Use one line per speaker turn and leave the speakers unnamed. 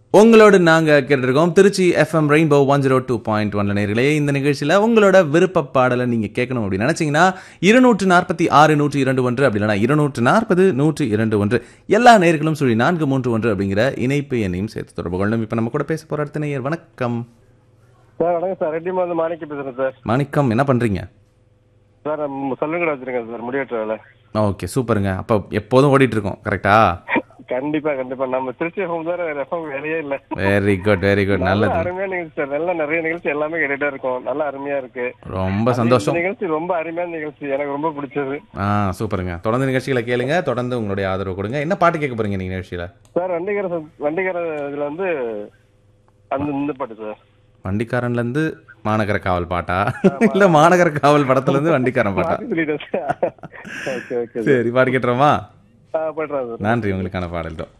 உங்களோடு நாங்க கேட்டிருக்கோம் Trichy FM rainbow one zero two point ஒன்ல நேர்களே இந்த நிகழ்ச்சியில உங்களோட விருப்ப பாடலை நீங்க கேட்கணும் அப்படின்னு நினைச்சீங்கன்னா இருநூற்று நாற்பத்தி ஆறு நூற்றி இரண்டு ஒன்று அப்படி இல்லைனா இருநூற்று நாற்பது நூற்றி இரண்டு ஒன்று எல்லா நேர்களும் சொல்லி நான்கு மூன்று ஒன்று அப்படிங்கிற இணைப்பு எண்ணையும் சேர்த்து தொடர்பு கொள்ளணும் இப்போ நம்ம கூட பேச போற அடுத்த நேயர் வணக்கம்
சார் வணக்கம் சார் ரெட்டிமா வந்து மாணிக்க பேசுறேன் சார்
மாணிக்கம் என்ன பண்றீங்க
சார் நம்ம சொல்லுங்கடா வச்சிருக்கேன் சார் முடிவெற்ற வேலை
ஓகே சூப்பருங்க அப்போ எப்போதும் ஓடிட்டு இருக்கோம் கரெக்டா
கண்டிப்பா கண்டிப்பா நம்ம திருச்சி எஃப்எம் சார் வேற எஃப்எம் வேலையே இல்ல
வெரி குட் வெரி குட்
நல்ல
நல்லது
அருமையா நிகழ்ச்சி சார் நல்ல நிறைய நிகழ்ச்சி எல்லாமே கேட்டுட்டே இருக்கும் நல்ல அருமையா இருக்கு
ரொம்ப சந்தோஷம்
இந்த நிகழ்ச்சி ரொம்ப அருமையான நிகழ்ச்சி எனக்கு ரொம்ப பிடிச்சது
ஆ சூப்பருங்க தொடர்ந்து நிகழ்ச்சிகளை கேளுங்க தொடர்ந்து உங்களுடைய ஆதரவு கொடுங்க என்ன பாட்டு கேட்க போறீங்க நீங்க நிகழ்ச்சியில
சார் வண்டிகர வண்டிகர இதுல வந்து அந்த இந்த பாட்டு சார்
வண்டிக்காரன்ல இருந்து மாநகர காவல் பாட்டா இல்ல மாநகர காவல் படத்துல இருந்து வண்டிக்காரன் பாட்டா
மாத்தி சொல்லிட்டேன் சார் ஓகே ஓகே
சரி பாட்டு கேட்டுறோமா
பண்றேன் சார்
நன்றி உங்களுக்கான பாடல் தான்